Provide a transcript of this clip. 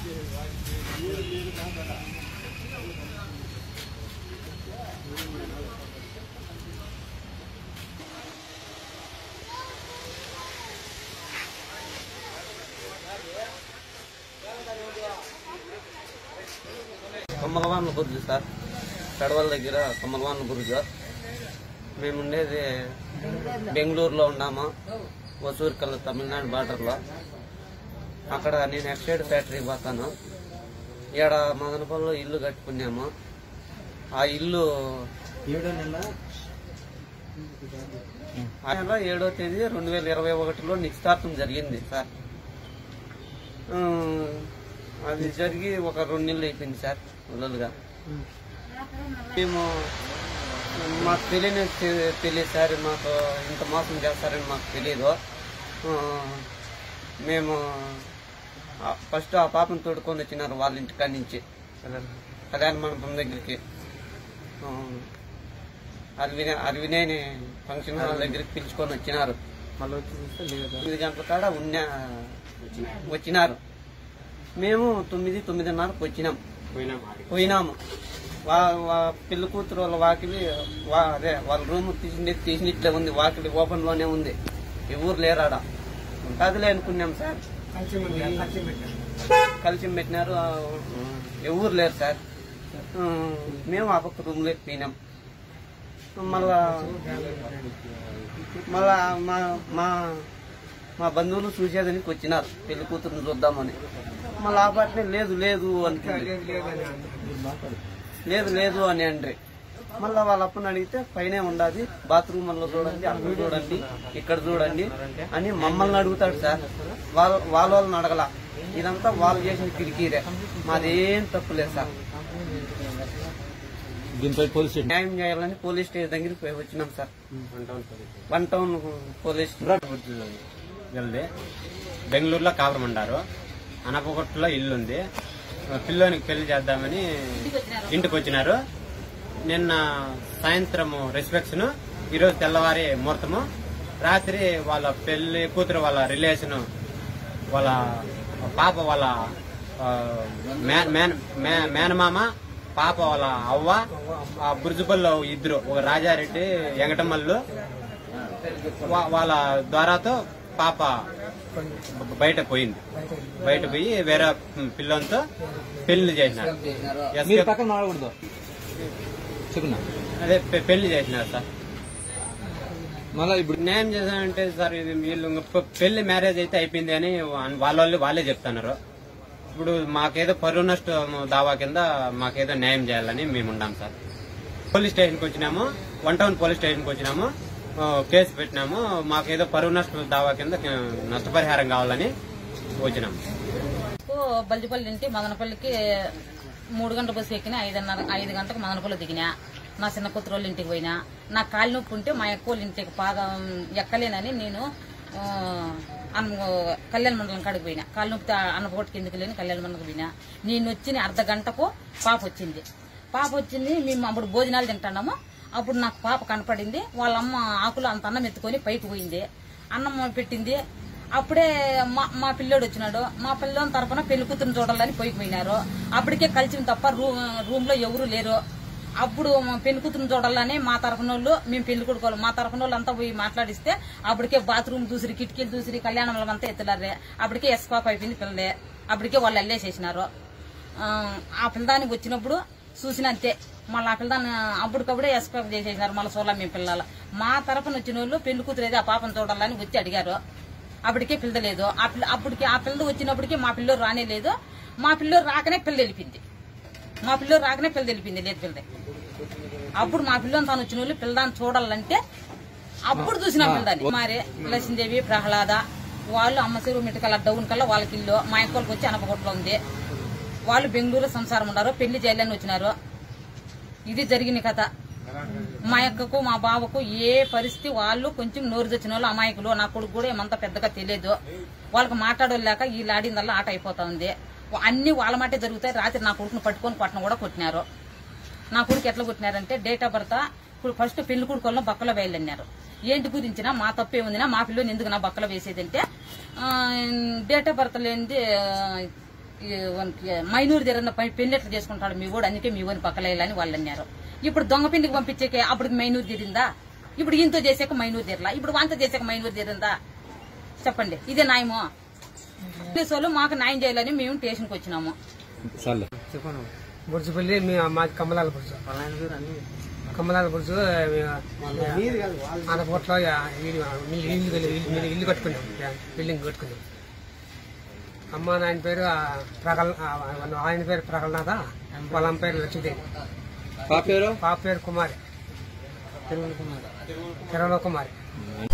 కొమ్మలవాన్ల బుర్జు sir కడవల దగ్గర కొమ్మలవాన్ల బుర్జు మేము ఉండేది బెంగళూరులో ఉన్నాము వసూరు కల్లా తమిళనాడు బార్డర్లో అక్కడ నేను ఎక్సైడ్ ఫ్యాక్టరీకి పోతాను ఈడ మదనపల్లిలో ఇల్లు కట్టుకున్నాము ఆ ఇల్లు ఏడో నెల ఆ నెల ఏడో తేదీ రెండు వేల ఇరవై ఒకటిలో నిశ్చితార్థం జరిగింది సార్ ఆ, అది జరిగి ఒక రెండు నెలలు అయిపోయింది సార్ మొదలుగా మేము మాకు తెలియని తె- తెలియదు సార్ మాకు ఇంత మోసం చేస్తారని మాకు తెలియదు ఆ, మేము ఆ, ఫస్ట్ ఆ పాపను తోడుకొని వచ్చినారు వాళ్ళ ఇంటికాడి నుంచి కళ్యాణ మండపం దగ్గరికి ఆ, అరవినే అరవినేని ఫంక్షన్ హాల్ దగ్గరికి పిలుచుకొని వచ్చినారు మళ్ళీ వచ్చి చూస్తే లేదా తొమ్మిది గంటల కాడ ఉన్నా వచ్చినారు మేము తొమ్మిది తొమ్మిదిన్నరకు వచ్చినాం పోయినాము వా వా పెళ్లి కూతురు వాళ్ళ వాకిలి వా అదే వాళ్ళ రూమ్ తీసి తీసినట్లే ఉంది వాకిలి ఓపెన్ లోనే ఉంది ఎవరు లేరాడ ఉంటుందిలే అనుకున్నాం సార్ కలిసి పెట్టినారు ఆ, ఎవరు లేరు సార్ ఆ, మేము ఆ పక్క రూమ్ లోకి పోయినాం మళ్ళా మళ్ళా మా మా మా బంధువులు చూసేదానికి వచ్చినారు పెళ్లి కూతురుని చూద్దామని మళ్ళీ ఆ పాటనే లేదు లేదు అనుకుంది లేదు లేదు అని అండ్రి మళ్ళా వాళ్ళ అప్పని అడిగితే పైనే ఉండాది బాత్రూమ్లో చూడండి అక్కడ చూడండి ఇక్కడ చూడండి అని మమ్మల్ని అడుగుతాడు సార్ వాళ్ళ వాళ్ళ వాళ్ళని అడగల ఇదంతా వాళ్ళు చేసిన కిరికీరే మాదేం తప్పు లేదు సార్ దీనిపై పోలీస్ స్టేషన్ న్యాయం చేయాలని పోలీస్ స్టేషన్ దగ్గరికి పోయి వచ్చినాం సార్ వన్ టౌన్ పోలీస్ వెళ్ళి బెంగళూరులో కాపురం ఉండారు అనపకొట్టులో ఇల్లు ఉంది పిల్లోనికి పెళ్లి చేద్దామని ఇంటికి వచ్చినారు నిన్న సాయంత్రం రిసెప్షన్ ఈరోజు తెల్లవారి ముహూర్తము రాత్రి వాళ్ళ పెళ్లి కూతురు వాళ్ళ రిలేషన్ వాళ్ళ పాప వాళ్ళ ఆ, మే- మేన- మే- మేనమామ పాప వాళ్ళ అవ్వ ఆ బుర్జుపల్లో ఇద్దరు ఒక రాజారెడ్డి వెంకటమల్లు వా- వాళ్ళ ద్వారాతో పాప బయట పోయింది బయట పోయి వేరే పిల్లలతో పెళ్లి చేసినారు మీరు ఎస్కేప్ పక్కన మాడకూడదు చెప్పున్నా అదే పె- పెళ్లి చేసినారు సార్ మళ్ళీ ఇప్పుడు న్యాయం చేశానంటే సార్ ఇది వీళ్ళు ఇంక పె- పెళ్లి మ్యారేజ్ అయితే అయిపోయింది అని వా- వాళ్ళ వాళ్ళు వాళ్ళే చెప్తున్నారు ఇప్పుడు మాకేదో పరువు నష్టం దావా కింద మాకేదో న్యాయం చేయాలని మేము ఉన్నాం సార్ పోలీస్ స్టేషన్కి వచ్చినాము వన్ టౌన్ పోలీస్ స్టేషన్కి వచ్చినాము ఆ, కేసు పెట్టినాము మాకేదో పరువు నష్టం దావా కింద ఆ, నష్టపరిహారం కావాలని వచ్చినాము కు బల్జిపల్లి ఇంటి మదనపల్లికి మూడు గంటల బస్సు ఎక్కిన ఐదున్నర ఐదు గంటలకు మదనపల్లి దిగినా నా చిన్న కూతురు వాళ్ళ ఇంటికి పోయినా నా కాలు నొప్పి ఉంటే మా ఎక్కువ వాళ్ళ ఇంటికి పాదం ఎక్కలేనని నేను ఆ, అన్న కళ్యాణ మండలం కాడికి పోయినా కాలు నొప్పి అన్నపోటు కిందకి లేని కళ్యాణ మండలికి పోయినా నేను వచ్చిన అర్ధ గంటకు పాప వచ్చింది పాప వచ్చింది మేము అప్పుడు భోజనాలు తింటున్నాము అప్పుడు నాకు పాప కనపడింది వాళ్ళ అమ్మ ఆకులు అంత అన్నం ఎత్తుకొని పైకి పోయింది అన్నం పెట్టింది అప్పుడే మా మా పిల్లోడు వచ్చినాడు మా పిల్లోని తరపున పెళ్లి కూతురుని చూడాలని పోయి పోయినారు అప్పటికే కలిసి తప్ప రూ రూమ్ లో ఎవరు లేరు అప్పుడు మా పెళ్లి కూతురుని చూడాలని మా తరఫున వాళ్ళు మేము పెళ్లి కొడుకోవాలి మా తరఫున వాళ్ళు అంతా పోయి మాట్లాడిస్తే అప్పటికే బాత్రూమ్ దూసిరి కిటికీలు దూసిరి కళ్యాణం అంతా ఎత్తులారే అప్పటికే ఎస్కాప్ అయిపోయింది పిల్లలే అప్పటికే వాళ్ళు వెళ్ళేసేసినారు ఆ, ఆ పిల్లదానికి వచ్చినప్పుడు చూసిన అంతే మళ్ళీ ఆ పిల్లదాన్ని అప్పటికప్పుడే ఎస్కాప్ చేసేసినారు మళ్ళీ చూడాలి మేము పిల్లలు మా తరపున వచ్చిన వాళ్ళు పెళ్లి కూతురు ఏదో ఆ పాపను చూడాలని వచ్చి అడిగారు అప్పటికే పిల్లలేదు ఆ పిల్ల అప్పటికి ఆ పిల్ల వచ్చినప్పటికీ మా పిల్లలు రానే లేదు మా పిల్లలు రాకనే పిల్ల వెళ్ళిపోయింది మా పిల్లలు రాకనే పిల్ల వెళ్ళిపోయింది లేదు పిల్ల అప్పుడు మా పిల్లని తాను వచ్చిన వాళ్ళు పిల్లదాన్ని చూడాలంటే అప్పుడు చూసిన పిల్లదాన్ని మారే లక్ష్మీదేవి ప్రహ్లాద వాళ్ళు అమ్మ చెరువు మిట్టకల్లా డౌన్ కల్లా వాళ్ళకి ఇల్లు మా ఇంకోళ్ళకి వచ్చి అనపగొట్లో ఉంది వాళ్ళు బెంగళూరు సంసారం ఉన్నారు పెళ్లి చేయాలని వచ్చినారు ఇది జరిగిన కథ మా అక్కకు మా బావకు ఏ పరిస్థితి వాళ్ళు కొంచెం నోరు తెచ్చిన వాళ్ళు అమాయకులు నా కొడుకు కూడా ఏమంత పెద్దగా తెలియదు వాళ్ళకి మాట్లాడలేక ఈ లాడిందల్లా ఆట అయిపోతా ఉంది అన్ని వాళ్ళ మాటే జరుగుతాయి రాత్రి నా కొడుకును పట్టుకొని కొట్టను కూడా కొట్టినారు నా కొడుకు ఎట్లా కొట్టినారంటే డేట్ ఆఫ్ బర్త్ ఇప్పుడు ఫస్ట్ పెళ్లి కొడుకోళ్ళని బక్కలో వేయాలన్నారు ఏంటి గురించినా మా తప్పే ఉందినా మా పిల్లని ఎందుకు నా బక్కలో వేసేదంటే ఆ, డేట్ ఆఫ్ బర్త్ లేనిది ఆ, ఈ వానికి మైనూరు తిరిగిన పెళ్లి ఎట్లా చేసుకుంటాడు మీ కూడా అందుకే మీ ఊరిని పక్కలేయాలని వాళ్ళు అన్నారు ఇప్పుడు దొంగ పిండికి పంపించేకే అప్పుడు మైనూరు తీరిందా ఇప్పుడు ఈయనతో చేసాక మైనూరు తీరలా ఇప్పుడు వంత చేసాక మైనూరు తీరిందా చెప్పండి ఇదే న్యాయమో పోలీసు వాళ్ళు మాకు న్యాయం చేయాలని మేము స్టేషన్కి వచ్చినాము సార్లే చెప్పను బుర్జుపల్లి మీ మాది కమ్మలాల బుర్జు పలానా పేరు అన్ని కమ్మలాల బుర్జు ఆనపోట్లో ఇల్లు ఇల్లు ఇల్లు ఇల్లు కట్టుకున్నాం బిల్డింగ్ కట్టుకున్నాం అమ్మ నాయన పేరు ఆ, ప్రగల్ ఆ, ఆయన పేరు ప్రగల్నాథ వాళ్ళ అమ్మ పేరు లక్ష్మీదేవి పాప పేరు పాప పేరు కుమారి తిరుమల కుమార్ తిరుమల కుమారి